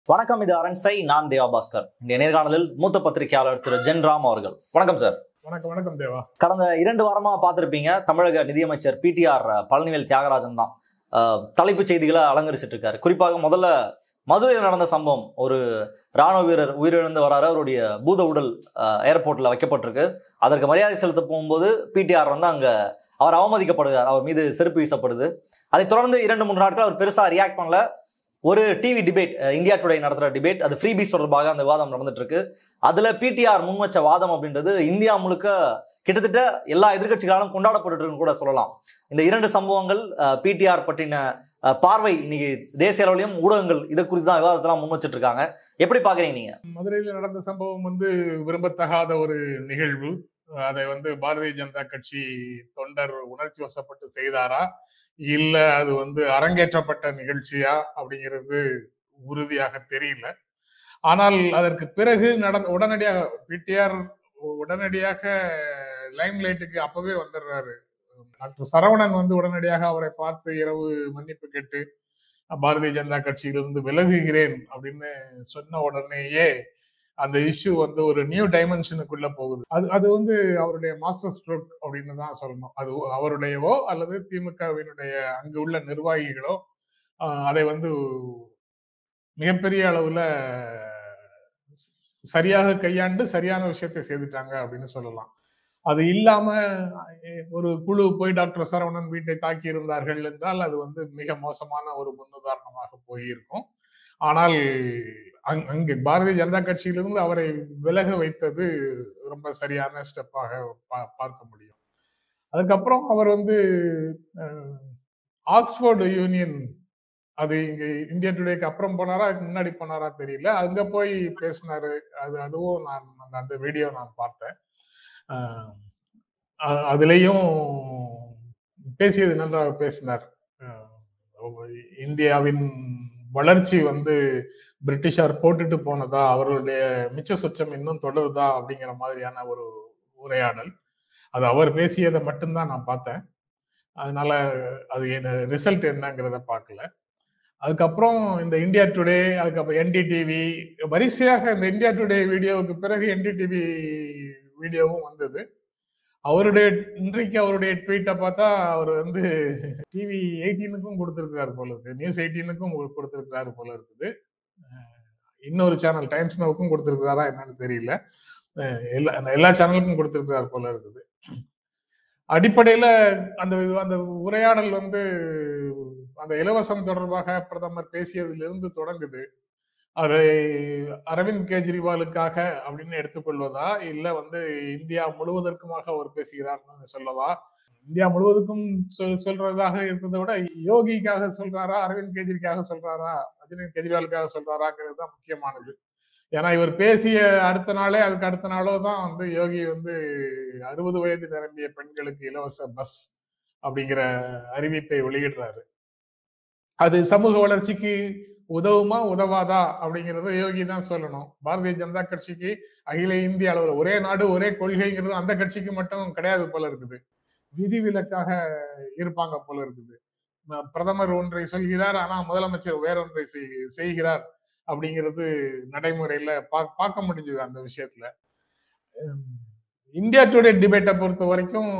வணக்கம் இது அரண்சை நான் தேவா பாஸ்கர் இந்த நேர்காணலில் மூத்த பத்திரிகையாளர் திரு ஜென் ராம் அவர்கள் வணக்கம் சார் வணக்கம் வணக்கம் தேவா கடந்த இரண்டு வாரமா பார்த்திருப்பீங்க தமிழக நிதியமைச்சர் பிடிஆர் பழனிவேல் தியாகராஜன் தான் அஹ், தலைப்புச் செய்திகளை அலங்கரிச்சிட்டு இருக்காரு குறிப்பாக முதல்ல மதுரையில் நடந்த சம்பவம் ஒரு ராணுவ வீரர் உயிரிழந்து வராரு அவருடைய பூத உடல் ஏர்போர்ட்ல வைக்கப்பட்டிருக்கு அதற்கு மரியாதை செலுத்த போகும்போது பிடிஆர் வந்து அங்க அவர் அவமதிக்கப்படுகிறார் அவர் மீது செருப்பு வீசப்படுது அதைத் தொடர்ந்து இரண்டு மூன்று நாட்கள் அவர் பெருசா ரியாக்ட் பண்ணல ஒரு டிவி டிபேட் இந்தியா டுடே நடத்துகிற டிபேட் அது ஃப்ரீ பீஸ் தொடர்பாக அந்த விவாதம் நடந்துட்டு இருக்கு அதுல பிடிஆர் முன்வச்ச வாதம் அப்படின்றது இந்தியா முழுக்க கிட்டத்தட்ட எல்லா எதிர்க்கட்சிகளாலும் கொண்டாடப்பட்டு இருக்குன்னு கூட சொல்லலாம் இந்த இரண்டு சம்பவங்கள் பிடிஆர் பற்றின அஹ், பார்வை இன்னைக்கு தேசிய அளவிலையும் ஊடகங்கள் இதை குறித்து தான் விவாதத்தெல்லாம் முன் வச்சிட்டு இருக்காங்க எப்படி பாக்குறீங்க நீங்க மதுரையில் நடந்த சம்பவம் வந்து விரும்பத்தகாத ஒரு நிகழ்வு அதை வந்து பாரதிய ஜனதா கட்சி தொண்டர் உணர்ச்சி வசப்பட்டு செய்தாரா இல்ல அது வந்து அரங்கேற்றப்பட்ட நிகழ்ச்சியா அப்படிங்கிறது உறுதியாக தெரியல ஆனால் அதற்கு பிறகு நடந்த உடனடியாக பிடிஆர் உடனடியாக லைம் லைட்டுக்கு அப்பவே வந்துடுறாரு டாக்டர் சரவணன் வந்து உடனடியாக அவரை பார்த்து இரவு மன்னிப்பு கேட்டு பாரதிய ஜனதா கட்சியிலிருந்து விலகுகிறேன் அப்படின்னு சொன்ன உடனேயே அந்த இஷ்யூ வந்து ஒரு நியூ டைமென்ஷனுக்குள்ள போகுது அது அது வந்து அவருடைய மாஸ்டர் ஸ்ட்ரோக் அப்படின்னு தான் சொல்லணும் அது அவருடையவோ அல்லது திமுகவினுடைய அங்கு உள்ள நிர்வாகிகளோ ஆஹ், அதை வந்து மிகப்பெரிய அளவுல சரியாக கையாண்டு சரியான விஷயத்தை செய்துட்டாங்க அப்படின்னு சொல்லலாம் அது இல்லாம அஹ், ஒரு குழு போய் டாக்டர் சரவணன் வீட்டை தாக்கி இருந்தார்கள் என்றால் அது வந்து மிக மோசமான ஒரு முன்னுதாரணமாக போயிருக்கும் ஆனால் அங்- அங்கு பாரதிய ஜனதா கட்சியிலிருந்து அவரை விலக வைத்தது ரொம்ப சரியான ஸ்டெப்பாக பா- பார்க்க முடியும் அதுக்கப்புறம் அவர் வந்து அஹ், ஆக்ஸ்போர்டு யூனியன் அது இங்க இந்தியா டுடேக்கு அப்புறம் போனாரா அதுக்கு முன்னாடி போனாரா தெரியல அங்க போய் பேசினாரு அது அதுவும் நான் அந்த அந்த வீடியோ நான் பார்த்தேன் அஹ், அ- அதுலயும் பேசியது நன்றாக பேசினார் அஹ், இந்தியாவின் வளர்ச்சி வந்து பிரிட்டிஷார் போட்டுட்டு போனதா அவர்களுடைய மிச்ச சொச்சம் இன்னும் தொடருதா அப்படிங்கிற மாதிரியான ஒரு உரையாடல் அது அவர் பேசியதை மட்டும்தான் நான் பார்த்தேன் அதனால அது என்ன ரிசல்ட் என்னங்கிறத பார்க்கல அதுக்கப்புறம் இந்த இந்தியா டுடே அதுக்கப்புறம் என்டிடிவி வரிசையாக இந்த இந்தியா டுடே வீடியோவுக்கு பிறகு என்டிடிவி வீடியோவும் வந்தது அவருடைய இன்றைக்கு அவருடைய ட்வீட்டை பார்த்தா அவர் வந்து டிவி எயிட்டீனுக்கும் கொடுத்துருக்காரு போல இருக்கு நியூஸ் எயிட்டீனுக்கும் கொடுத்துருக்காரு போல இருக்குது அஹ் இன்னொரு சேனல் டைம்ஸ் நவுக்கும் கொடுத்துருக்காரா என்னன்னு தெரியல அஹ் எல்லா எல்லா சேனலுக்கும் கொடுத்துருக்காரு போல இருக்குது அடிப்படையில அந்த அந்த உரையாடல் வந்து அந்த இலவசம் தொடர்பாக பிரதமர் பேசியதிலிருந்து தொடங்குது அதை அரவிந்த் கெஜ்ரிவாலுக்காக அப்படின்னு எடுத்துக்கொள்வதா இல்ல வந்து இந்தியா முழுவதற்குமாக அவர் பேசுகிறார்னு சொல்லவா இந்தியா முழுவதுக்கும் சொல் சொல்றதாக இருக்கிறத விட யோகிக்காக சொல்றாரா அரவிந்த் கெஜ்ரிக்காக சொல்றாரா அரவிந்த் கெஜ்ரிவாலுக்காக சொல்றாராங்கிறது தான் முக்கியமானது ஏன்னா இவர் பேசிய அடுத்த நாளே அதுக்கு அடுத்த நாளோ தான் வந்து யோகி வந்து அறுபது வயது நிரம்பிய பெண்களுக்கு இலவச பஸ் அப்படிங்கிற அறிவிப்பை வெளியிடுறாரு அது சமூக வளர்ச்சிக்கு உதவுமா உதவாதா அப்படிங்கறத யோகி தான் சொல்லணும் பாரதிய ஜனதா கட்சிக்கு அகில இந்திய அளவில் ஒரே நாடு ஒரே கொள்கைங்கிறது அந்த கட்சிக்கு மட்டும் கிடையாது போல இருக்குது விதிவிலக்காக இருப்பாங்க போல இருக்குது ம- பிரதமர் ஒன்றை சொல்கிறார் ஆனா முதலமைச்சர் வேறொன்றை செய்- செய்கிறார் அப்படிங்கிறது நடைமுறையில பா- பார்க்க முடிஞ்சது அந்த விஷயத்துல உம், இந்தியா டுடே டிபேட்டை பொறுத்த வரைக்கும்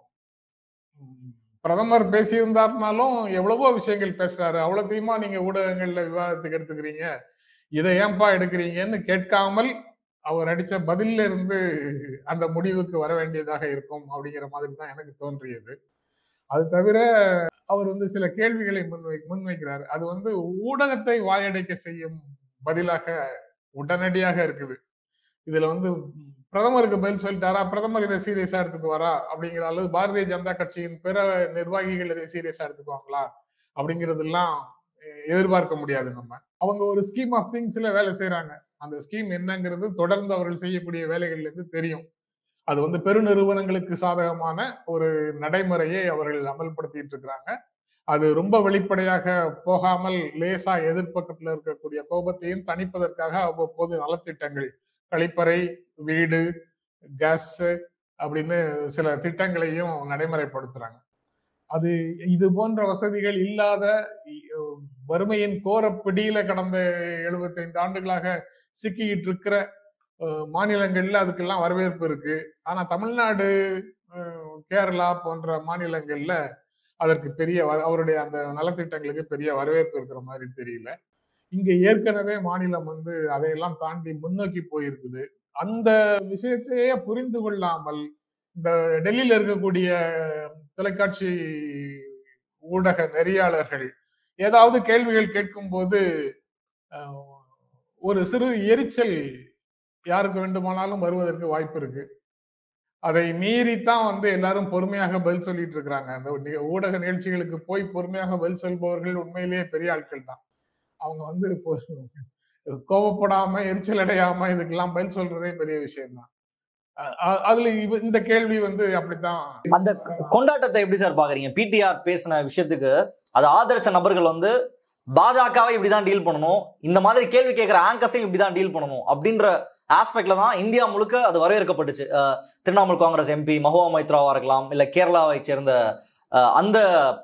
உம், பிரதமர் பேசியிருந்தாருனாலும் எவ்வளவோ விஷயங்கள் பேசுறாரு அவ்வளோத்தையுமா நீங்க ஊடகங்கள்ல விவாதத்துக்கு எடுத்துக்கிறீங்க இதை ஏன்பா எடுக்கிறீங்கன்னு கேட்காமல் அவர் அடிச்ச பதில்ல இருந்து அந்த முடிவுக்கு வர வேண்டியதாக இருக்கும் அப்படிங்கிற மாதிரி தான் எனக்கு தோன்றியது அது தவிர அவர் வந்து சில கேள்விகளை முன்வை முன்வைக்கிறார் அது வந்து ஊடகத்தை வாயடைக்க செய்யும் பதிலாக உடனடியாக இருக்குது இதுல வந்து பிரதமருக்கு பதில் சொல்லிட்டாரா பிரதமர் இதை சீரியஸா எடுத்துக்குவாரா அப்படிங்கிற அல்லது பாரதிய ஜனதா கட்சியின் பிற நிர்வாகிகள் இதை சீரியஸா எடுத்துக்குவாங்களா அப்படிங்கறதெல்லாம் எ- எதிர்பார்க்க முடியாது நம்ம அவங்க ஒரு ஸ்கீம் ஆஃப் திங்ஸ்ல வேலை செய்யறாங்க அந்த ஸ்கீம் என்னங்கிறது தொடர்ந்து அவர்கள் செய்யக்கூடிய வேலைகள்ல இருந்து தெரியும் அது வந்து பெருநிறுவனங்களுக்கு சாதகமான ஒரு நடைமுறையை அவர்கள் அமல்படுத்திட்டு இருக்கிறாங்க அது ரொம்ப வெளிப்படையாக போகாமல் லேசா எதிர்ப்பக்கத்துல இருக்கக்கூடிய கோபத்தையும் தணிப்பதற்காக அவ்வப்போது நலத்திட்டங்கள் கழிப்பறை வீடு கேஸ் அப்படின்னு சில திட்டங்களையும் நடைமுறைப்படுத்துறாங்க அது இது போன்ற வசதிகள் இல்லாத வறுமையின் கோர பிடியில கடந்த எழுபத்தைந்து ஆண்டுகளாக சிக்கிக்கிட்டு இருக்கிற மாநிலங்கள்ல அதுக்கெல்லாம் வரவேற்பு இருக்கு ஆனா தமிழ்நாடு கேரளா போன்ற மாநிலங்கள்ல அதற்கு பெரிய அவருடைய அந்த நலத்திட்டங்களுக்கு பெரிய வரவேற்பு இருக்கிற மாதிரி தெரியல இங்க ஏற்கனவே மாநிலம் வந்து அதையெல்லாம் தாண்டி முன்னோக்கி போயிருக்குது அந்த விஷயத்தையே புரிந்து கொள்ளாமல் இந்த டெல்லியில இருக்கக்கூடிய தொலைக்காட்சி ஊடக நெறியாளர்கள் ஏதாவது கேள்விகள் கேட்கும் போது ஒரு சிறு எரிச்சல் யாருக்கு வேண்டுமானாலும் வருவதற்கு வாய்ப்பு இருக்கு அதை மீறித்தான் வந்து எல்லாரும் பொறுமையாக பதில் சொல்லிட்டு இருக்கிறாங்க அந்த ஊடக நிகழ்ச்சிகளுக்கு போய் பொறுமையாக பதில் சொல்பவர்கள் உண்மையிலேயே பெரிய ஆட்கள் தான் அவங்க வந்து கோபப்படாம எரிச்சல் அடையாம இதுக்கெல்லாம் பதில் சொல்றதே பெரிய விஷயம் தான் அதுல இந்த கேள்வி வந்து அப்படித்தான் அந்த கொண்டாட்டத்தை எப்படி சார் பாக்குறீங்க பிடிஆர் பேசின விஷயத்துக்கு அதை ஆதரிச்ச நபர்கள் வந்து பாஜகவை இப்படிதான் டீல் பண்ணணும் இந்த மாதிரி கேள்வி கேட்கிற ஆங்கர்ஸையும் இப்படிதான் டீல் பண்ணணும் அப்படின்ற ஆஸ்பெக்ட்ல தான் இந்தியா முழுக்க அது வரவேற்கப்பட்டுச்சு திரிணாமுல் காங்கிரஸ் எம்பி மஹுவா மைத்ராவா இருக்கலாம் இல்ல கேரளாவை சேர்ந்த அந்த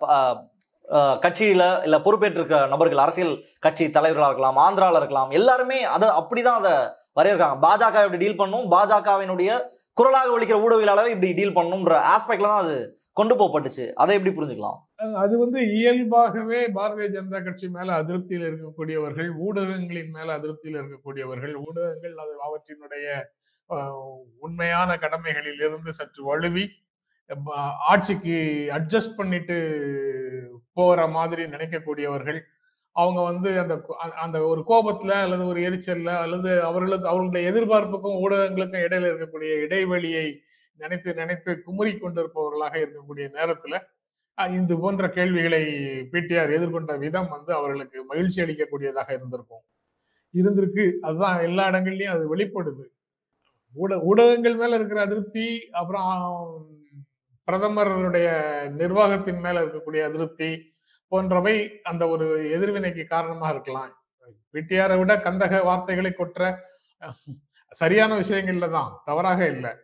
கட்சியில இல்ல பொறுப்பேற்றிருக்க நபர்கள் அரசியல் கட்சி தலைவர்களா இருக்கலாம் ஆந்திரால இருக்கலாம் எல்லாருமே அதை அப்படிதான் அதை வரையிருக்காங்க பாஜக இப்படி டீல் பண்ணும் பாஜகவினுடைய குரலாக ஒழிக்கிற ஊடகவியலாளர் இப்படி டீல் பண்ணணும்ன்ற ஆஸ்பெக்ட்ல தான் அது கொண்டு போகப்பட்டுச்சு அதை எப்படி புரிஞ்சுக்கலாம் அது வந்து இயல்பாகவே பாரதிய ஜனதா கட்சி மேல அதிருப்தியில் இருக்கக்கூடியவர்கள் ஊடகங்களின் மேல அதிருப்தியில் இருக்கக்கூடியவர்கள் ஊடகங்கள் அது அவற்றினுடைய உண்மையான கடமைகளில் இருந்து சற்று வலுவி ஆட்சிக்கு அட்ஜஸ்ட் பண்ணிட்டு போற மாதிரி நினைக்கக்கூடியவர்கள் அவங்க வந்து அந்த அந்த ஒரு கோபத்துல அல்லது ஒரு எரிச்சல்ல அல்லது அவர்களுக்கு அவர்களுடைய எதிர்பார்ப்புக்கும் ஊடகங்களுக்கும் இடையில இருக்கக்கூடிய இடைவெளியை நினைத்து நினைத்து குமுறி கொண்டிருப்பவர்களாக இருக்கக்கூடிய நேரத்துல இது போன்ற கேள்விகளை பிடிஆர் எதிர்கொண்ட விதம் வந்து அவர்களுக்கு மகிழ்ச்சி அளிக்கக்கூடியதாக இருந்திருக்கும் இருந்திருக்கு அதுதான் எல்லா இடங்கள்லயும் அது வெளிப்படுது ஊட ஊடகங்கள் மேல இருக்கிற அதிருப்தி அப்புறம் பிரதமருடைய நிர்வாகத்தின் மேல இருக்கக்கூடிய அதிருப்தி போன்றவை அந்த ஒரு எதிர்வினைக்கு காரணமா இருக்கலாம் பிடிஆரை விட கந்தக வார்த்தைகளை கொற்ற சரியான விஷயங்கள்ல தான் தவறாக இல்லை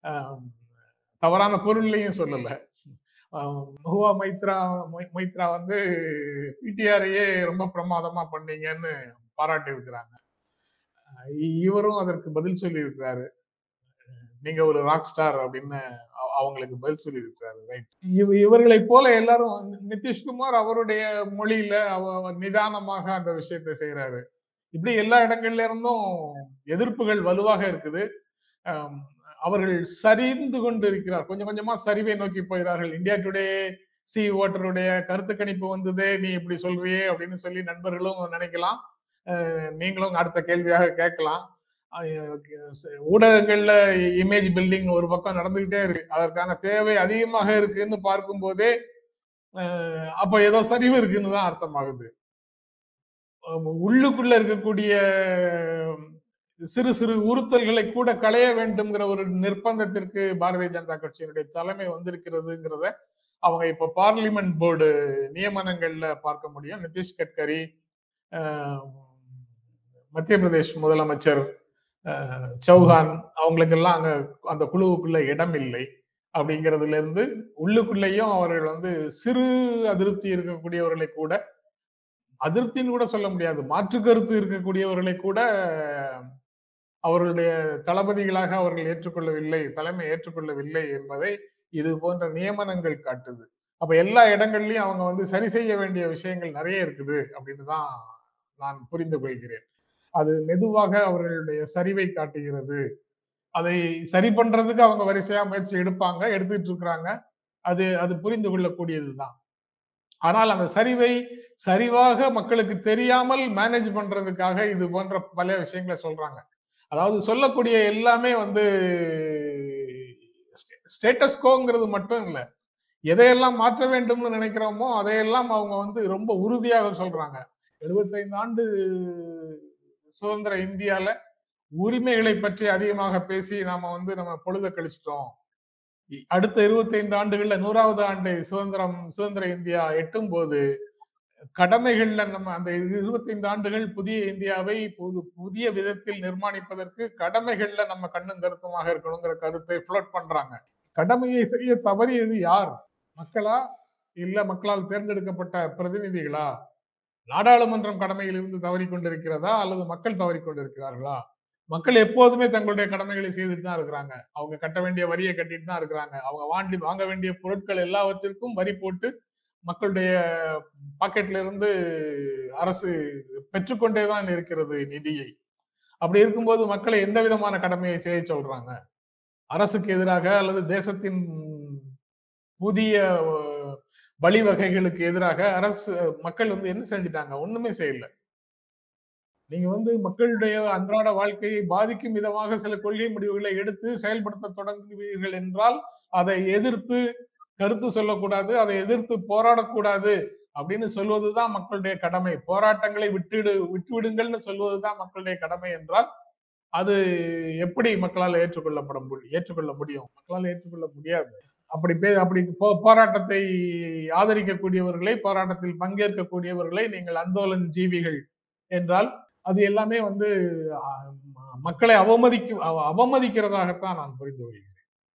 தவறான பொருள்லையும் சொல்லல மஹுவா மைத்ரா மைத்ரா வந்து பிடிஆரையே ரொம்ப பிரமாதமா பண்ணீங்கன்னு பாராட்டி இருக்கிறாங்க இவரும் அதற்கு பதில் சொல்லி இருக்கிறாரு நீங்க ஒரு ராக் ஸ்டார் அப்படின்னு அவங்களுக்கு பதில் சொல்லி இருக்கிறாரு ரைட் இவர்களை போல எல்லாரும் நிதிஷ்குமார் அவருடைய மொழியில அவ நிதானமாக அந்த விஷயத்தை செய்யறாரு இப்படி எல்லா இடங்கள்ல இருந்தும் எதிர்ப்புகள் வலுவாக இருக்குது அவர்கள் சரிந்து கொண்டு இருக்கிறார் கொஞ்சம் கொஞ்சமா சரிவை நோக்கி போகிறார்கள் இந்தியா டுடே சி ஓட்டருடைய கருத்து கணிப்பு வந்ததே நீ இப்படி சொல்றியே அப்படின்னு சொல்லி நண்பர்களும் நினைக்கலாம் நீங்களும் அடுத்த கேள்வியாக கேட்கலாம் ஊடகங்கள்ல இமேஜ் பில்டிங் ஒரு பக்கம் நடந்துகிட்டே இருக்கு அதற்கான தேவை அதிகமாக இருக்குன்னு பார்க்கும் போதே அப்ப ஏதோ சரிவு இருக்குன்னு தான் அர்த்தமாகுது உள்ளுக்குள்ள இருக்கக்கூடிய சிறு சிறு உறுத்தல்களை கூட களைய வேண்டும்ங்கிற ஒரு நிர்பந்தத்திற்கு பாரதிய ஜனதா கட்சியினுடைய தலைமை வந்திருக்கிறதுங்கிறத அவங்க இப்ப பார்லிமெண்ட் போர்டு நியமனங்கள்ல பார்க்க முடியும் நிதிஷ் கட்கரி மத்திய பிரதேஷ் முதலமைச்சர் சௌஹான் அவங்களுக்கெல்லாம் அங்க அந்த குழுவுக்குள்ள இடம் இல்லை அப்படிங்கிறதுல இருந்து உள்ளுக்குள்ளேயும் அவர்கள் வந்து சிறு அதிருப்தி இருக்கக்கூடியவர்களை கூட அதிருப்தின்னு கூட சொல்ல முடியாது மாற்று கருத்து இருக்கக்கூடியவர்களை கூட அவர்களுடைய தளபதிகளாக அவர்கள் ஏற்றுக்கொள்ளவில்லை தலைமை ஏற்றுக்கொள்ளவில்லை என்பதை இது போன்ற நியமனங்கள் காட்டுது அப்ப எல்லா இடங்கள்லயும் அவங்க வந்து சரி செய்ய வேண்டிய விஷயங்கள் நிறைய இருக்குது அப்படின்னு தான் நான் புரிந்து கொள்கிறேன் அது மெதுவாக அவர்களுடைய சரிவை காட்டுகிறது அதை சரி பண்றதுக்கு அவங்க வரிசையா முயற்சி எடுப்பாங்க எடுத்துட்டு இருக்கிறாங்க அது அது புரிந்து கொள்ளக்கூடியதுதான் ஆனால் அந்த சரிவை சரிவாக மக்களுக்கு தெரியாமல் மேனேஜ் பண்றதுக்காக இது போன்ற பல விஷயங்களை சொல்றாங்க அதாவது சொல்லக்கூடிய எல்லாமே வந்து ஸ்டேட்டஸ்கோங்கிறது மட்டும் இல்லை எதையெல்லாம் மாற்ற வேண்டும்னு நினைக்கிறோமோ அதையெல்லாம் அவங்க வந்து ரொம்ப உறுதியாக சொல்றாங்க எழுபத்தைந்து ஆண்டு சுதந்திர இந்தியால உரிமைகளை பற்றி அதிகமாக பேசி நாம வந்து நம்ம பொழுத கழிச்சிட்டோம் அடுத்த இருபத்தைந்து ஆண்டுகள்ல நூறாவது ஆண்டு சுதந்திரம் சுதந்திர இந்தியா எட்டும் போது கடமைகள்ல நம்ம அந்த இருபத்தைந்து ஆண்டுகள் புதிய இந்தியாவை புது புதிய விதத்தில் நிர்மாணிப்பதற்கு கடமைகள்ல நம்ம கண்ணும் கருத்துமாக இருக்கணுங்கிற கருத்தை ஃப்ளோட் பண்றாங்க கடமையை செய்ய தவறியது யார் மக்களா இல்ல மக்களால் தேர்ந்தெடுக்கப்பட்ட பிரதிநிதிகளா நாடாளுமன்றம் கடமையில் இருந்து தவறி கொண்டிருக்கிறதா அல்லது மக்கள் தவறி கொண்டிருக்கிறார்களா மக்கள் எப்போதுமே தங்களுடைய கடமைகளை செய்துட்டு தான் இருக்கிறாங்க அவங்க கட்ட வேண்டிய வரியை கட்டிட்டு தான் இருக்கிறாங்க அவங்க வாண்டி வாங்க வேண்டிய பொருட்கள் எல்லாவற்றிற்கும் வரி போட்டு மக்களுடைய பாக்கெட்ல இருந்து அரசு பெற்றுக்கொண்டே தான் இருக்கிறது நிதியை அப்படி இருக்கும்போது மக்களை எந்த விதமான கடமையை செய்ய சொல்றாங்க அரசுக்கு எதிராக அல்லது தேசத்தின் புதிய அஹ், வழிவகைகளுக்கு எதிராக அரசு மக்கள் வந்து என்ன செஞ்சிட்டாங்க ஒண்ணுமே செய்யல நீங்க வந்து மக்களுடைய அன்றாட வாழ்க்கையை பாதிக்கும் விதமாக சில கொள்கை முடிவுகளை எடுத்து செயல்படுத்த தொடங்குவீர்கள் என்றால் அதை எதிர்த்து கருத்து சொல்லக்கூடாது அதை எதிர்த்து போராடக்கூடாது அப்படின்னு சொல்வதுதான் மக்களுடைய கடமை போராட்டங்களை விட்டுடு விட்டுவிடுங்கள்னு சொல்வதுதான் மக்களுடைய கடமை என்றால் அது எப்படி மக்களால் ஏற்றுக்கொள்ளப்பட முடியும் ஏற்றுக்கொள்ள முடியும் மக்களால் ஏற்றுக்கொள்ள முடியாது அப்படி பே அப்படி போ- போராட்டத்தை ஆதரிக்கக்கூடியவர்களை போராட்டத்தில் பங்கேற்கக்கூடியவர்களை நீங்கள் அந்தோலன் ஜீவிகள் என்றால் அது எல்லாமே வந்து அஹ், ம- மக்களை அவமதிக்கும் அவ- அவமதிக்கிறதாகத்தான் நான் புரிந்து கொள்கிறேன்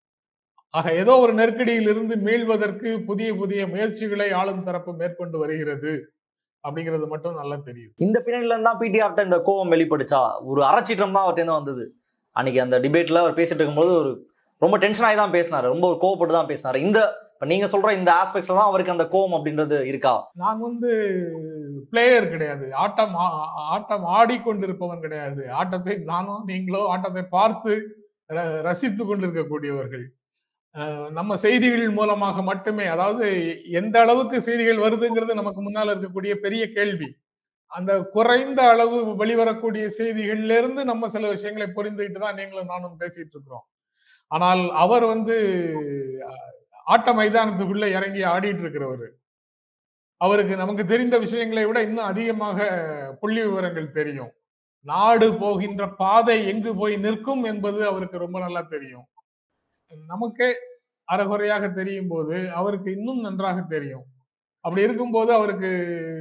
ஆக ஏதோ ஒரு நெருக்கடியில் இருந்து மீள்வதற்கு புதிய புதிய முயற்சிகளை ஆளும் தரப்பு மேற்கொண்டு வருகிறது அப்படிங்கிறது மட்டும் நல்லா தெரியுது இந்த பின்னணியில இருந்தா பிடிஆர்ட்ட இந்த கோவம் வெளிப்படுச்சா ஒரு அறச்சீற்றம் தான் அவர்கிட்ட இருந்து வந்தது அன்னைக்கு அந்த டிபேட்ல அவர் பேசிட்டு இருக்கும்போது ஒரு ரொம்ப டென்ஷன் ஆகி தான் பேசினாரு ரொம்ப ஒரு கோவப்பட்டு தான் பேசினாரு இந்த இப்ப நீங்க சொல்ற இந்த ஆஸ்பெக்ட்ஸ்ல தான் அவருக்கு அந்த கோவம் அப்படின்றது இருக்கா நான் வந்து பிளேயர் கிடையாது ஆட்டம் ஆ- ஆட்டம் ஆடிக்கொண்டிருப்பவன் கிடையாது ஆட்டத்தை நானும் நீங்களோ ஆட்டத்தை பார்த்து ர- ரசித்து கொண்டிருக்கக்கூடியவர்கள் அஹ் நம்ம செய்திகள் மூலமாக மட்டுமே அதாவது எந்த அளவுக்கு செய்திகள் வருதுங்கிறது நமக்கு முன்னால் இருக்கக்கூடிய பெரிய கேள்வி அந்த குறைந்த அளவு வெளிவரக்கூடிய செய்திகள்ல இருந்து நம்ம சில விஷயங்களை புரிந்துகிட்டு தான் நீங்களும் நானும் பேசிட்டு இருக்கிறோம் ஆனால் அவர் வந்து அஹ், ஆட்ட மைதானத்துக்குள்ள இறங்கி ஆடிட்டு இருக்கிறவர் அவருக்கு நமக்கு தெரிந்த விஷயங்களை விட இன்னும் அதிகமாக புள்ளி விவரங்கள் தெரியும் நாடு போகின்ற பாதை எங்கு போய் நிற்கும் என்பது அவருக்கு ரொம்ப நல்லா தெரியும் நமக்கே அறகுறையாக தெரியும் போது அவருக்கு இன்னும் நன்றாக தெரியும் அப்படி இருக்கும்போது அவருக்கு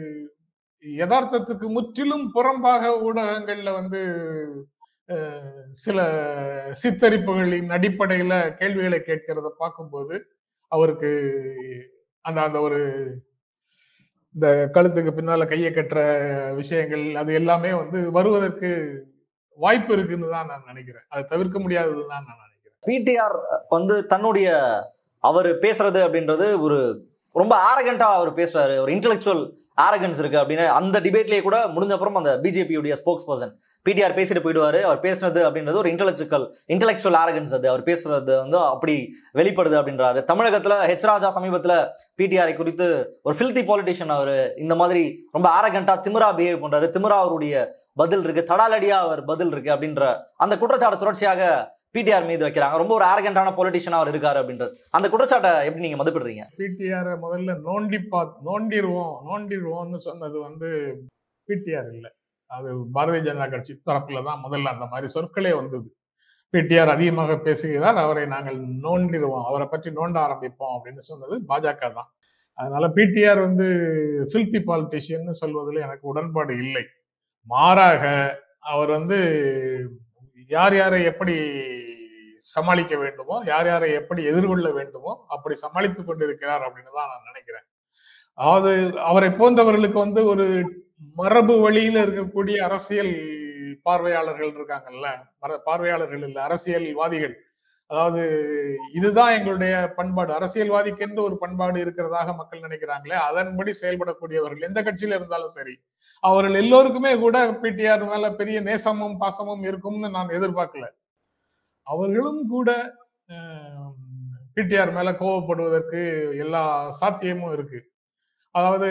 யதார்த்தத்துக்கு முற்றிலும் புறம்பாக ஊடகங்கள்ல வந்து அஹ், சில சித்தரிப்புகளின் அடிப்படையில கேள்விகளை கேட்கிறத பார்க்கும்போது அவருக்கு அந்த அந்த ஒரு இந்த கழுத்துக்கு பின்னால கையை கட்டுற விஷயங்கள் அது எல்லாமே வந்து வருவதற்கு வாய்ப்பு இருக்குன்னு தான் நான் நினைக்கிறேன் அதை தவிர்க்க முடியாததுன்னு தான் நான் நினைக்கிறேன் பிடிஆர் வந்து தன்னுடைய அவர் பேசுறது அப்படின்றது ஒரு ரொம்ப ஆரகண்டா அவர் பேசுறாரு ஒரு இன்டெலெக்சுவல் ஆரகன்ஸ் இருக்கு அப்படின்னு அந்த டிபேட்லயே கூட முடிஞ்ச அப்புறம் அந்த பிஜேபியுடைய ஸ்போக்ஸ் பர்சன் பிடிஆர் பேசிட்டு போயிடுவாரு அவர் பேசுனது அப்படின்றது ஒரு இன்டெலெக்சுவல் இன்டெலெக்சுவல் ஆரகன்ஸ் அது அவர் பேசுறது வந்து அப்படி வெளிப்படுது அப்படின்றாரு தமிழகத்துல ஹெச் ராஜா சமீபத்துல பிடிஆரை குறித்து ஒரு ஃபில்தி பாலிட்டிஷியன் அவர் இந்த மாதிரி ரொம்ப ஆரகண்டா திமிரா பிஹேவ் பண்றாரு திமிரா அவருடைய பதில் இருக்கு தடாலடியா அவர் பதில் இருக்கு அப்படின்ற அந்த குற்றச்சாட்டு தொடர்ச்சியாக பிடிஆர் மீது வைக்கிறாங்க ரொம்ப ஒரு ஆரகண்டான பொலிட்டிஷியனா அவர் இருக்காரு அப்படின்றது அந்த குற்றச்சாட்டை எப்படி நீங்க மதிப்பிடுறீங்க பிடிஆர் முதல்ல நோண்டி பா நோண்டிடுவோம் நோண்டிடுவோம்னு சொன்னது வந்து பிடிஆர் இல்லை அது பாரதிய ஜனதா கட்சி தரப்புல தான் முதல்ல அந்த மாதிரி சொற்களே வந்தது பிடிஆர் அதிகமாக பேசுகிறார் அவரை நாங்கள் நோண்டிடுவோம் அவரை பற்றி நோண்ட ஆரம்பிப்போம் அப்படின்னு சொன்னது பாஜக தான் அதனால பிடிஆர் வந்து ஃபில்தி பாலிட்டிஷியன் சொல்வதில் எனக்கு உடன்பாடு இல்லை மாறாக அவர் வந்து யார் யாரை எப்படி சமாளிக்க வேண்டுமோ யார் யாரை எப்படி எதிர்கொள்ள வேண்டுமோ அப்படி சமாளித்துக் கொண்டிருக்கிறார் அப்படின்னு தான் நான் நினைக்கிறேன் அதாவது அவரை போன்றவர்களுக்கு வந்து ஒரு மரபு வழியில இருக்கக்கூடிய அரசியல் பார்வையாளர்கள் இருக்காங்கல்ல மர- பார்வையாளர்கள் இல்ல அரசியல்வாதிகள் அதாவது இதுதான் எங்களுடைய பண்பாடு அரசியல்வாதிக்கென்று ஒரு பண்பாடு இருக்கிறதாக மக்கள் நினைக்கிறாங்களே அதன்படி செயல்படக்கூடியவர்கள் எந்த கட்சியில இருந்தாலும் சரி அவர்கள் எல்லோருக்குமே கூட பிடிஆர் மேல பெரிய நேசமும் பாசமும் இருக்கும்னு நான் எதிர்பார்க்கல அவர்களும் கூட பிடிஆர் மேல கோவப்படுவதற்கு எல்லா சாத்தியமும் இருக்கு அதாவது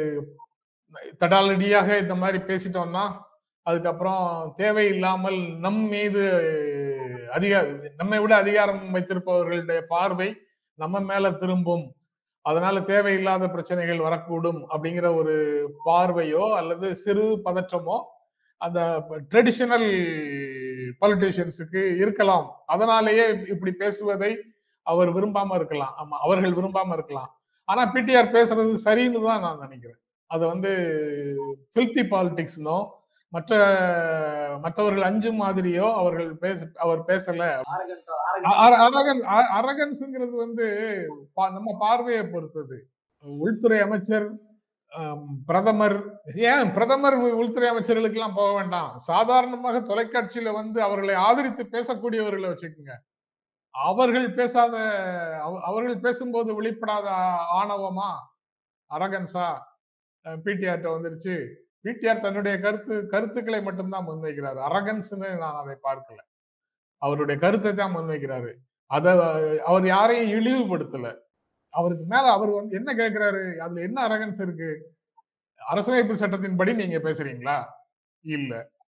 தடாலடியாக இந்த மாதிரி பேசிட்டோம்னா அதுக்கப்புறம் தேவையில்லாமல் நம் மீது அதிகார நம்மை விட அதிகாரம் வைத்திருப்பவர்களுடைய பார்வை நம்ம மேல திரும்பும் அதனால தேவையில்லாத பிரச்சனைகள் வரக்கூடும் அப்படிங்கிற ஒரு பார்வையோ அல்லது சிறு பதற்றமோ அந்த ட்ரெடிஷனல் பொலிட்டிஷியன்ஸுக்கு இருக்கலாம் அதனாலேயே இப்படி பேசுவதை அவர் விரும்பாம இருக்கலாம் ஆமா அவர்கள் விரும்பாம இருக்கலாம் ஆனா பிடிஆர் பேசுறது சரின்னு தான் நான் நினைக்கிறேன் அது வந்து பில்தி பாலிடிக்ஸ்னோ மற்ற மற்றவர்கள் அஞ்சும் மாதிரியோ அவர்கள் பேச அவர் பேசல அரகன்ஸ்ங்கிறது வந்து பா- நம்ம பார்வையை பொறுத்தது உள்துறை அமைச்சர் ஆம், பிரதமர் ஏன் பிரதமர் உ- உள்துறை அமைச்சர்களுக்கெல்லாம் போக வேண்டாம் சாதாரணமாக தொலைக்காட்சியில வந்து அவர்களை ஆதரித்து பேசக்கூடியவர்களை வச்சுக்கோங்க அவர்கள் பேசாத அவ- அவர்கள் பேசும்போது வெளிப்படாத ஆ- ஆணவமா அரகன்ஸா பிடிஆர்ட்ட வந்துருச்சு பிடிஆர் தன்னுடைய கருத்து கருத்துக்களை மட்டும்தான் முன்வைக்கிறார் அரகன்ஸ்னு நான் அதை பார்க்கல அவருடைய கருத்தை தான் முன்வைக்கிறாரு அத அவர் யாரையும் இழிவுபடுத்தல அவருக்கு மேல அவர் வந்து என்ன கேட்கிறாரு அதுல என்ன அரகன்ஸ் இருக்கு அரசியலமைப்பு சட்டத்தின்படி நீங்க பேசுறீங்களா இல்ல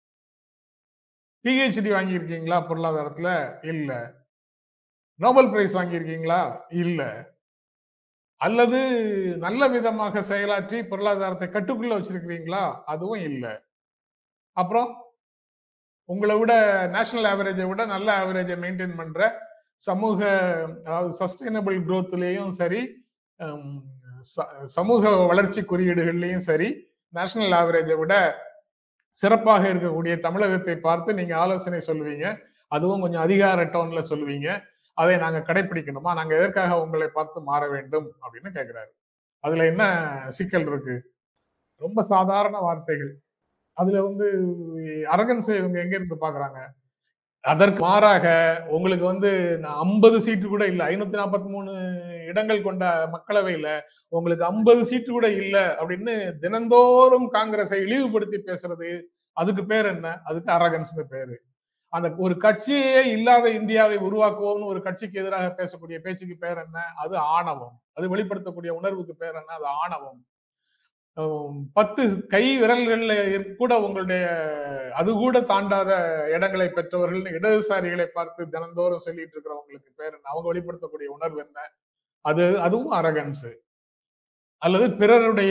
பிஹெச்டி வாங்கியிருக்கீங்களா பொருளாதாரத்துல இல்ல நோபல் பிரைஸ் வாங்கியிருக்கீங்களா இல்ல அல்லது நல்ல விதமாக செயலாற்றி பொருளாதாரத்தை கட்டுக்குள்ள வச்சிருக்கிறீங்களா அதுவும் இல்ல அப்புறம் உங்களை விட நேஷனல் ஆவரேஜை விட நல்ல ஆவரேஜை மெயின்டைன் பண்ற சமூக அதாவது சஸ்டைனபிள் growthலயும் சரி ஹம், ச- சமூக வளர்ச்சி குறியீடுகள்லயும் சரி நேஷனல் ஆவரேஜை விட சிறப்பாக இருக்கக்கூடிய தமிழகத்தை பார்த்து நீங்க ஆலோசனை சொல்லுவீங்க அதுவும் கொஞ்சம் அதிகார டோன்ல சொல்லுவீங்க அதை நாங்க கடைபிடிக்கணுமா நாங்க எதற்காக உங்களை பார்த்து மாற வேண்டும் அப்படின்னு கேக்குறாரு அதுல என்ன சிக்கல் இருக்கு ரொம்ப சாதாரண வார்த்தைகள் அதுல வந்து அரகன்ஸை இவங்க எங்க இருந்து பாக்குறாங்க அதற்கு மாறாக உங்களுக்கு வந்து ஐம்பது சீட்டு கூட இல்ல ஐநூத்தி நாற்பத்தி மூணு இடங்கள் கொண்ட மக்களவையில உங்களுக்கு ஐம்பது சீட்டு கூட இல்ல அப்படின்னு தினந்தோறும் காங்கிரஸை இழிவுபடுத்தி பேசுறது அதுக்கு பேர் என்ன அதுக்கு அரகன்ஸ்னு பேரு அந்த ஒரு கட்சியே இல்லாத இந்தியாவை உருவாக்குவோம்னு ஒரு கட்சிக்கு எதிராக பேசக்கூடிய பேச்சுக்கு பேர் என்ன அது ஆணவம் அது வெளிப்படுத்தக்கூடிய உணர்வுக்கு பேர் என்ன அது ஆணவம் ஹம், பத்து கை விரல்கள்ல இருக்க- கூட உங்களுடைய அது கூட தாண்டாத இடங்களை பெற்றவர்கள் இடதுசாரிகளை பார்த்து தினந்தோறும் சொல்லிட்டு இருக்கிறவங்களுக்கு பேர் என்ன அவங்க வெளிப்படுத்தக்கூடிய உணர்வு என்ன அது அதுவும் அரகன்ஸ் அல்லது பிறருடைய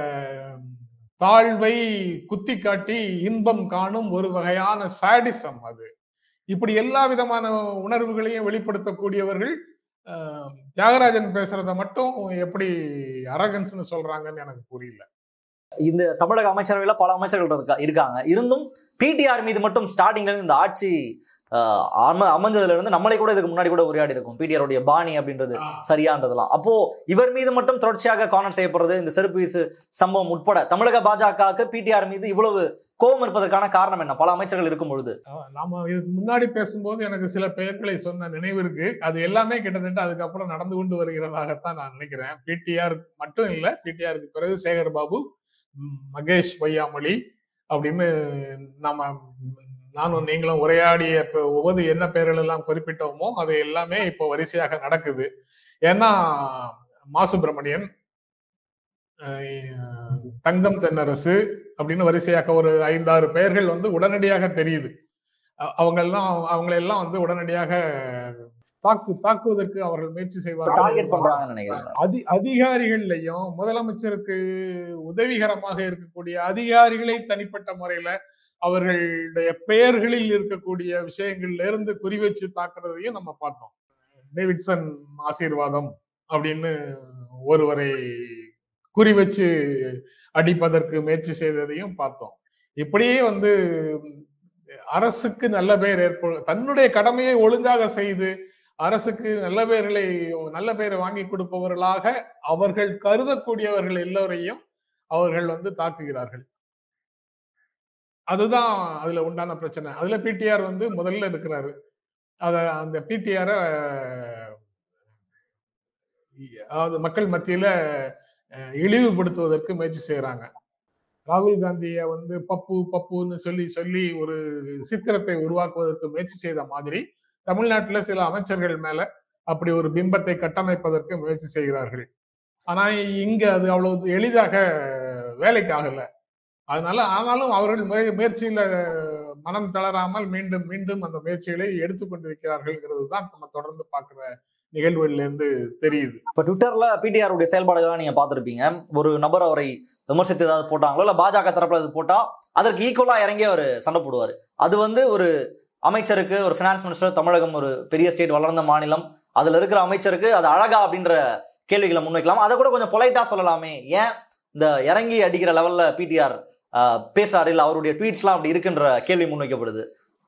தாழ்வை குத்தி காட்டி இன்பம் காணும் ஒரு வகையான சாடிசம் அது இப்படி எல்லா விதமான உணர்வுகளையும் வெளிப்படுத்தக்கூடியவர்கள் ஆஹ், தியாகராஜன் பேசுறத மட்டும் எப்படி அரகன்ஸ்னு சொல்றாங்கன்னு எனக்கு புரியல இந்த தமிழக அமைச்சரவையில பல அமைச்சர்கள் இருக்கா இருக்காங்க இருந்தும் பிடிஆர் மீது மட்டும் ஸ்டார்டிங்ல இருந்து இந்த ஆட்சி ஆஹ், அம அமைஞ்சதுல இருந்து நம்மளே கூட இதுக்கு முன்னாடி கூட உரையாடி இருக்கும் பிடிஆர் உடைய பாணி அப்படின்றது சரியான்றதெல்லாம் அப்போ இவர் மீது மட்டும் தொடர்ச்சியாக கார்னர் செய்யப்படுறது இந்த செருப்பு வீசு சம்பவம் உட்பட தமிழக பாஜகவுக்கு பிடிஆர் மீது இவ்வளவு கோபம் இருப்பதற்கான காரணம் என்ன பல அமைச்சர்கள் இருக்கும் பொழுது ஆஹ், நாம இதுக்கு முன்னாடி பேசும்போது எனக்கு சில பெயர்களை சொன்ன நினைவு இருக்கு அது எல்லாமே கிட்டத்தட்ட அதுக்கப்புறம் நடந்து கொண்டு வருகிறதாகத்தான் நான் நினைக்கிறேன் பிடிஆர் மட்டும் இல்ல பிடிஆருக்கு பிறகு சேகர் பாபு ம், மகேஷ் பொய்யாமொழி அப்படின்னு நாம ம், நானும் நீங்களும் உரையாடிய இப்ப ஒவ்வொரு என்ன பெயர்கள் எல்லாம் குறிப்பிட்டோமோ அது எல்லாமே இப்போ வரிசையாக நடக்குது ஏன்னா மா சுப்பிரமணியன் அஹ், தங்கம் தென்னரசு அப்படின்னு வரிசையாக ஒரு ஐந்தாறு பெயர்கள் வந்து உடனடியாக தெரியுது அ- அவங்க எல்லாம் அவங்களை எல்லாம் வந்து உடனடியாக தாக்கு தாக்குவதற்கு அவர்கள் முயற்சி டார்கெட் செய்வார்கள் பண்றாங்கன்னு நினைக்கிறேன் அதி அதிகாரிகள்லையும் முதலமைச்சருக்கு உதவிகரமாக இருக்கக்கூடிய அதிகாரிகளை தனிப்பட்ட முறையில அவர்களுடைய பெயர்களில் இருக்கக்கூடிய விஷயங்கள்ல இருந்து குறி வச்சு தாக்குறதையும் நம்ம பார்த்தோம் டேவிட்சன் ஆசீர்வாதம் அப்படின்னு ஒருவரை குறி வச்சு அடிப்பதற்கு முயற்சி செய்ததையும் பார்த்தோம் இப்படியே வந்து அரசுக்கு நல்ல பெயர் ஏற்ப தன்னுடைய கடமையை ஒழுங்காக செய்து அரசுக்கு நல்ல பெயர்களை நல்ல பெயரை வாங்கி கொடுப்பவர்களாக அவர்கள் கருதக்கூடியவர்கள் எல்லோரையும் அவர்கள் வந்து தாக்குகிறார்கள் அதுதான் அதுல உண்டான பிரச்சனை அதுல பிடிஆர் வந்து முதல்ல இருக்கிறாரு அத அந்த பிடிஆர அதாவது மக்கள் மத்தியில அஹ், இழிவுபடுத்துவதற்கு முயற்சி செய்யறாங்க ராகுல் காந்திய வந்து பப்பு பப்புன்னு சொல்லி சொல்லி ஒரு சித்திரத்தை உருவாக்குவதற்கு முயற்சி செய்த மாதிரி தமிழ்நாட்டுல சில அமைச்சர்கள் மேல அப்படி ஒரு பிம்பத்தை கட்டமைப்பதற்கு முயற்சி செய்கிறார்கள் ஆனா இங்க அது அவ்வளவு எளிதாக வேலைக்கு ஆகல அதனால ஆனாலும் அவர்கள் முய- முயற்சியில மனம் தளராமல் மீண்டும் மீண்டும் அந்த முயற்சிகளை எடுத்துக்கொண்டிருக்கிறார்கள்ங்கிறது தான் நம்ம தொடர்ந்து பார்க்கிற நிகழ்வுகள்ல இருந்து தெரியுது இப்ப ட்விட்டர்ல பிடிஆர் உடைய செயல்பாடுகள்லாம் நீங்க பார்த்திருப்பீங்க ஒரு நபர் அவரை விமர்சித்து ஏதாவது போட்டாங்களோ இல்ல பாஜக தரப்புல அது போட்டா அதற்கு ஈக்குவலா இறங்கி அவர் சண்டை போடுவார் அது வந்து ஒரு அமைச்சருக்கு ஒரு ஃபினான்ஸ் மினிஸ்டர் தமிழகம் ஒரு பெரிய ஸ்டேட் வளர்ந்த மாநிலம் அதுல இருக்கிற அமைச்சருக்கு அது அழகா அப்படின்ற கேள்விகளை முன்வைக்கலாம் அதை கூட கொஞ்சம் பொலைட்டா சொல்லலாமே ஏன் இந்த இறங்கி அடிக்கிற லெவல்ல பிடிஆர் பேசுறாரு இல்ல அவருடைய ட்வீட்ஸ்லாம் அப்படி இருக்குன்ற கேள்வி முன்வைக்கப்படுது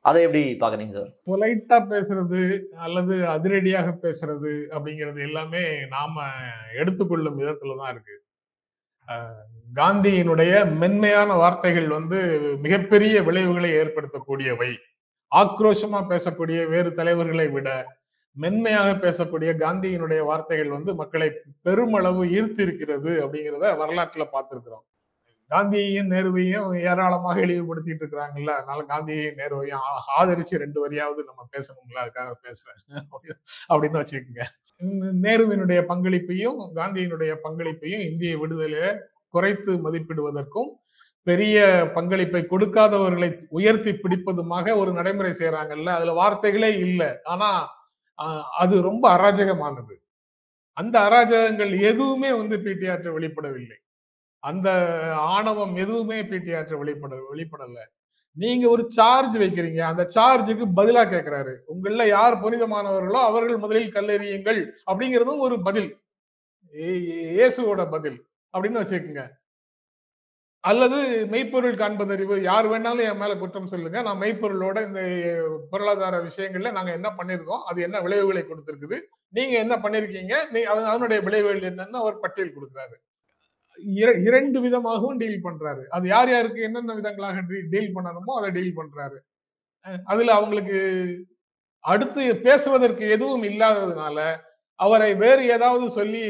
அதை எப்படி பாக்குறீங்க சார் பொலைட்டா பேசுறது அல்லது அதிரடியாக பேசுறது அப்படிங்கிறது எல்லாமே நாம எடுத்துக்கொள்ளும் விதத்துல தான் இருக்கு அஹ் காந்தியினுடைய மென்மையான வார்த்தைகள் வந்து மிகப்பெரிய விளைவுகளை ஏற்படுத்தக்கூடியவை ஆக்ரோஷமா பேசக்கூடிய வேறு தலைவர்களை விட மென்மையாக பேசக்கூடிய காந்தியினுடைய வார்த்தைகள் வந்து மக்களை பெருமளவு ஈர்த்திருக்கிறது அப்படிங்கிறத வரலாற்றுல பார்த்திருக்கிறோம் காந்தியையும் நேருவையும் ஏராளமாக இழிவுபடுத்திட்டு இருக்கிறாங்கல்ல அதனால காந்தியையும் நேருவையும் ஆ- ஆதரிச்சு ரெண்டு வரியாவது நம்ம பேசணும்ல அதுக்காக பேசுறேன் அப்படின்னு வச்சுக்கோங்க உம் நேருவினுடைய பங்களிப்பையும் காந்தியினுடைய பங்களிப்பையும் இந்திய விடுதலையை குறைத்து மதிப்பிடுவதற்கும் பெரிய பங்களிப்பை கொடுக்காதவர்களை உயர்த்தி பிடிப்பதுமாக ஒரு நடைமுறை செய்யறாங்கல்ல அதுல வார்த்தைகளே இல்லை ஆனா ஆஹ், அது ரொம்ப அராஜகமானது அந்த அராஜகங்கள் எதுவுமே வந்து பிடிஆற்ற வெளிப்படவில்லை அந்த ஆணவம் எதுவுமே பிடிஆற்ற வெளிப்பட வெளிப்படல நீங்க ஒரு சார்ஜ் வைக்கிறீங்க அந்த சார்ஜுக்கு பதிலா கேட்கிறாரு உங்கள யார் புனிதமானவர்களோ அவர்கள் முதலில் கல்லெறியுங்கள் அப்படிங்கிறதும் ஒரு பதில் ஏ- இயேசுவோட பதில் அப்படின்னு வச்சுக்கோங்க அல்லது மெய்ப்பொருள் காண்பதறிவு யார் வேணாலும் என் மேல குற்றம் சொல்லுங்க நான் மெய்ப்பொருளோட இந்த பொருளாதார விஷயங்கள்ல நாங்க என்ன பண்ணிருக்கோம் அது என்ன விளைவுகளை கொடுத்திருக்குது நீங்க என்ன பண்ணிருக்கீங்க நீ அது- அதனுடைய விளைவுகள் என்னன்னு அவர் பட்டியல் கொடுக்குறாரு இர- இரண்டு விதமாகவும் டீல் பண்றாரு அது யார் யாருக்கு என்னென்ன விதங்களாக டீல் பண்ணணுமோ அதை டீல் பண்றாரு அஹ் அதுல அவங்களுக்கு அடுத்து பேசுவதற்கு எதுவும் இல்லாததுனால அவரை வேறு ஏதாவது சொல்லி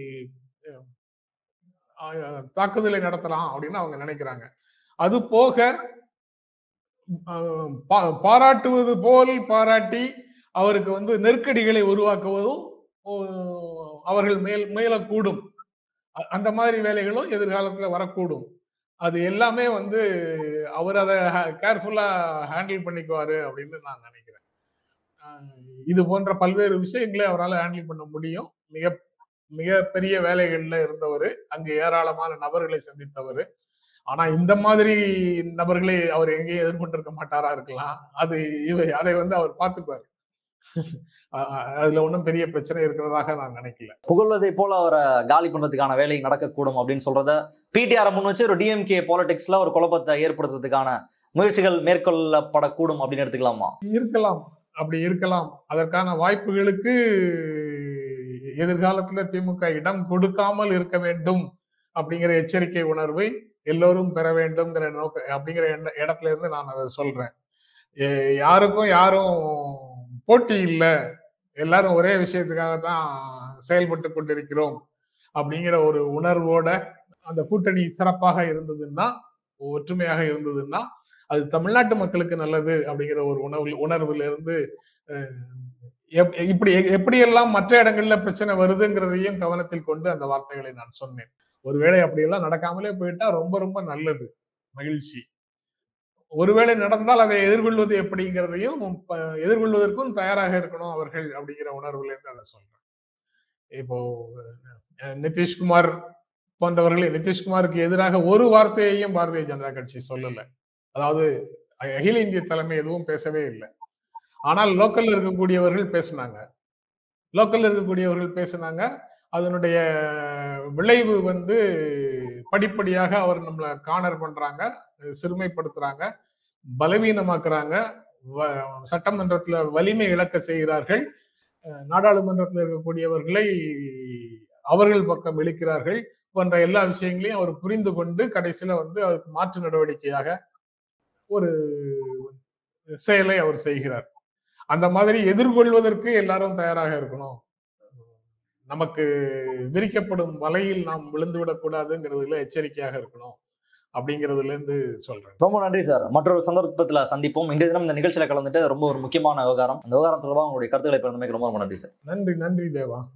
அஹ், தாக்குதலை நடத்தலாம் அப்படின்னு அவங்க நினைக்கிறாங்க அது போக அஹ், பா- பாராட்டுவது போல் பாராட்டி அவருக்கு வந்து நெருக்கடிகளை உருவாக்குவதும் ஓ, அவர்கள் மேல் மேலக்கூடும் அ- அந்த மாதிரி வேலைகளும் எதிர்காலத்துல வரக்கூடும் அது எல்லாமே வந்து அவர் அதை கேர்ஃபுல்லா ஹேண்டில் பண்ணிக்குவாரு அப்படின்னு நான் நினைக்கிறேன் அஹ் இது போன்ற பல்வேறு விஷயங்களை அவரால் ஹேண்டில் பண்ண முடியும் மிக மிக பெரிய வேலைகள்ல இருந்தவர் அங்கு ஏராளமான நபர்களை சந்தித்தவர் ஆனா இந்த மாதிரி நபர்களை அவர் எங்கேயும் எதிர்கொண்டிருக்க மாட்டாரா இருக்கலாம் அது இவ அதை வந்து அவர் பார்த்துக்குவார் அ- அ- அதுல ஒன்றும் பெரிய பிரச்சனை இருக்கிறதாக நான் நினைக்கல புகழ்வதை போல அவரை காலி பண்றதுக்கான வேலை நடக்கக்கூடும் அப்படின்னு சொல்றத பிடிஆர் முன் வச்சு ஒரு டிஎம்கே பாலிடிக்ஸ்ல ஒரு குழப்பத்தை ஏற்படுத்துறதுக்கான முயற்சிகள் மேற்கொள்ளப்படக்கூடும் அப்படின்னு எடுத்துக்கலாமா இருக்கலாம் அப்படி இருக்கலாம் அதற்கான வாய்ப்புகளுக்கு எதிர்காலத்துல திமுக இடம் கொடுக்காமல் இருக்க வேண்டும் அப்படிங்கிற எச்சரிக்கை உணர்வை எல்லோரும் பெற வேண்டும்ங்கிற நோக்க அப்படிங்கிற எண்ண- இடத்துல இருந்து நான் அதை சொல்றேன் எ- யாருக்கும் யாரும் போட்டி இல்லை எல்லாரும் ஒரே விஷயத்துக்காக தான் செயல்பட்டு கொண்டிருக்கிறோம் அப்படிங்கிற ஒரு உணர்வோட அந்த கூட்டணி சிறப்பாக இருந்ததுன்னா ஒற்றுமையாக இருந்ததுன்னா அது தமிழ்நாட்டு மக்களுக்கு நல்லது அப்படிங்கிற ஒரு உணர்வு உணர்வுல இருந்து அஹ், எப்- இப்படி எப்படியெல்லாம் மற்ற இடங்கள்ல பிரச்சனை வருதுங்கிறதையும் கவனத்தில் கொண்டு அந்த வார்த்தைகளை நான் சொன்னேன் ஒருவேளை அப்படியெல்லாம் நடக்காமலே போயிட்டா ரொம்ப ரொம்ப நல்லது மகிழ்ச்சி ஒருவேளை நடந்தால் அதை எதிர்கொள்வது எப்படிங்கிறதையும் ப- எதிர்கொள்வதற்கும் தயாராக இருக்கணும் அவர்கள் அப்படிங்கிற உணர்வுல இருந்து அதை சொல்றேன் இப்போ அஹ், நிதிஷ்குமார் போன்றவர்களை நிதிஷ்குமாருக்கு எதிராக ஒரு வார்த்தையையும் பாரதிய ஜனதா கட்சி சொல்லல அதாவது அ- அகில இந்திய தலைமை எதுவும் பேசவே இல்லை ஆனால் லோக்கல்ல இருக்கக்கூடியவர்கள் பேசினாங்க லோக்கல்ல இருக்கக்கூடியவர்கள் பேசினாங்க அதனுடைய விளைவு வந்து படிப்படியாக அவர் நம்மளை காணர் பண்றாங்க சிறுமைப்படுத்துறாங்க பலவீனமாக்குறாங்க வ- சட்டமன்றத்துல வலிமை இழக்க செய்கிறார்கள் அஹ் நாடாளுமன்றத்தில் இருக்கக்கூடியவர்களை அவர்கள் பக்கம் இழுக்கிறார்கள் போன்ற எல்லா விஷயங்களையும் அவர் புரிந்து கொண்டு கடைசியில வந்து அதுக்கு மாற்று நடவடிக்கையாக ஒரு செயலை அவர் செய்கிறார் அந்த மாதிரி எதிர்கொள்வதற்கு எல்லாரும் தயாராக இருக்கணும் நமக்கு விரிக்கப்படும் வலையில் நாம் விழுந்து விடக்கூடாதுங்கிறதுல எச்சரிக்கையாக இருக்கணும் அப்படிங்கிறதுல இருந்து சொல்றேன் ரொம்ப நன்றி சார் மற்றொரு சந்தர்ப்பத்துல சந்திப்போம் இன்றைய தினம் இந்த நிகழ்ச்சியில கலந்துட்டு ரொம்ப ஒரு முக்கியமான விவகாரம் அந்த விவகாரம் தொடர்பாக உங்களுடைய கருத்துக்களை பிறந்தமைக்கு ரொம்ப ரொம்ப நன்றி சார் நன்றி நன்றி தேவா